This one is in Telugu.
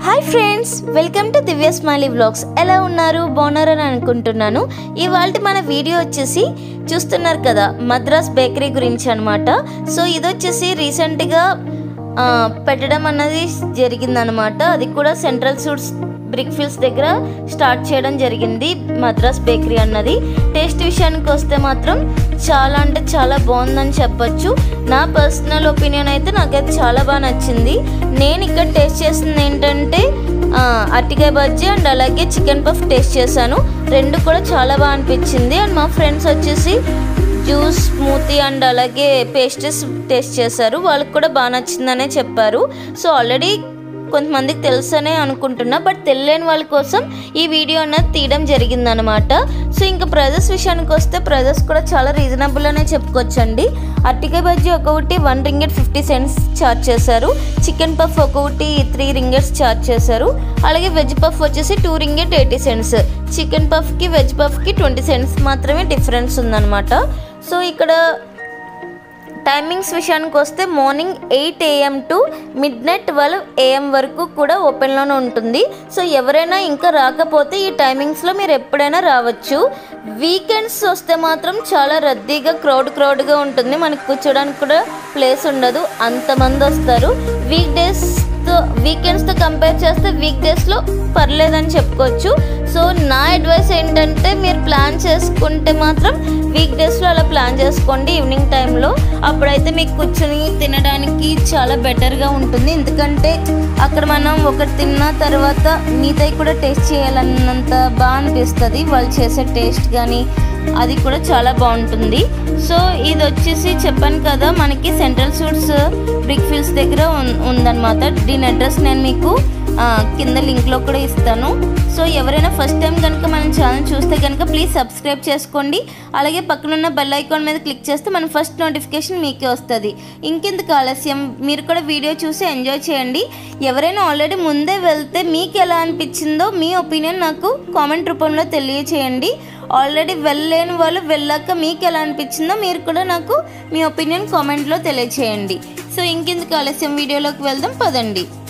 hi friends welcome to Divya smiley blogs ఎలా ఉన్నారు బాగున్నారని అనుకుంటున్నాను ఇవాళ మన వీడియో వచ్చేసి చూస్తున్నారు కదా మద్రాస్ బేకరీ గురించి అనమాట సో ఇది వచ్చేసి రీసెంట్గా ఆ, పెట్టడం అన్నది జరిగిందనమాట అది కూడా సెంట్రల్ సూట్స్ బ్రిక్ ఫీల్డ్స్ దగ్గర స్టార్ట్ చేయడం జరిగింది మద్రాస్ బేకరీ అన్నది టేస్ట్ విషయానికి వస్తే మాత్రం చాలా అంటే చాలా బాగుందని చెప్పొచ్చు నా పర్సనల్ ఒపీనియన్ అయితే నాకైతే చాలా బాగా నచ్చింది నేను ఇక్కడ టేస్ట్ చేసింది ఏంటంటే ఆ, అరటికాయ బజ్జీ అండ్ అలాగే చికెన్ పఫ్ టేస్ట్ చేశాను రెండు కూడా చాలా బాగా అనిపించింది అండ్ మా ఫ్రెండ్స్ వచ్చేసి జ్యూస్ స్మూతీ అండ్ అలాగే పేస్ట్రీస్ టేస్ట్ చేశారు వాళ్ళకి కూడా బాగా నచ్చిందనే చెప్పారు సో ఆల్రెడీ కొంతమందికి తెలుసనే అనుకుంటున్నా బట్ తెలియని వాళ్ళ కోసం ఈ వీడియో అన్నది తీయడం జరిగిందనమాట సో ఇంకా ప్రైజెస్ విషయానికి వస్తే ప్రైజెస్ కూడా చాలా రీజనబుల్ అనే చెప్పుకోవచ్చండి అరటికాయ బజ్జీ ఒక్కొక్కటి one ringgit fifty cents charge చేశారు చికెన్ పఫ్ ఒక్కొక్కటి త్రీ రింగెట్స్ ఛార్జ్ చేశారు అలాగే వెజ్ పఫ్ వచ్చేసి two ringgit eighty cents chicken పఫ్కి వెజ్ పఫ్కి ట్వంటీ సెంట్స్ మాత్రమే డిఫరెన్స్ ఉందన్నమాట సో ఇక్కడ టైమింగ్స్ విషయానికి వస్తే morning eight AM to midnight twelve AM వరకు కూడా ఓపెన్లోనే ఉంటుంది సో ఎవరైనా ఇంకా రాకపోతే ఈ టైమింగ్స్లో మీరు ఎప్పుడైనా రావచ్చు వీకెండ్స్ వస్తే మాత్రం చాలా రద్దీగా క్రౌడ్ క్రౌడ్గా ఉంటుంది మనకి కూర్చోడానికి కూడా ప్లేస్ ఉండదు అంతమంది వస్తారు వీక్ డేస్తో వీకెండ్స్తో కంపేర్ చేస్తే వీక్ డేస్లో పర్లేదని చెప్పుకోవచ్చు సో నా అడ్వైస్ ఏంటంటే మీరు ప్లాన్ చేసుకుంటే మాత్రం వీక్ డేస్లో అలా ప్లాన్ చేసుకోండి ఈవినింగ్ టైంలో అప్పుడైతే మీకు కూర్చొని తినడానికి చాలా బెటర్గా ఉంటుంది ఎందుకంటే అక్కడ మనం ఒకటి తిన్న తర్వాత మిగతాయి కూడా టేస్ట్ చేయాలన్నంత బాగా అనిపిస్తుంది వాళ్ళు చేసే టేస్ట్ కానీ అది కూడా చాలా బాగుంటుంది సో ఇది వచ్చేసి చెప్పాను కదా మనకి సెంట్రల్ సూట్స్ బ్రిక్ ఫీల్డ్స్ దగ్గర ఉన్- ఉందన్నమాట దీని అడ్రస్ నేను మీకు ఆ, కింద లింక్లో కూడా ఇస్తాను సో ఎవరైనా ఫస్ట్ టైం కనుక మన ఛానల్ చూస్తే కనుక ప్లీజ్ సబ్స్క్రైబ్ చేసుకోండి అలాగే పక్కనున్న బెల్ ఐకాన్ మీద క్లిక్ చేస్తే మన ఫస్ట్ నోటిఫికేషన్ మీకే వస్తుంది ఇంకెందుకు ఆలస్యం మీరు కూడా వీడియో చూసి ఎంజాయ్ చేయండి ఎవరైనా ఆల్రెడీ ముందే వెళ్తే మీకు ఎలా అనిపించిందో మీ ఒపీనియన్ నాకు కామెంట్ రూపంలో తెలియచేయండి ఆల్రెడీ వెళ్ళలేని వాళ్ళు వెళ్ళాక మీకు ఎలా అనిపించిందో మీరు కూడా నాకు మీ ఒపీనియన్ కామెంట్లో తెలియచేయండి సో ఇంకెందుకు ఆలస్యం వీడియోలోకి వెళ్దాం పదండి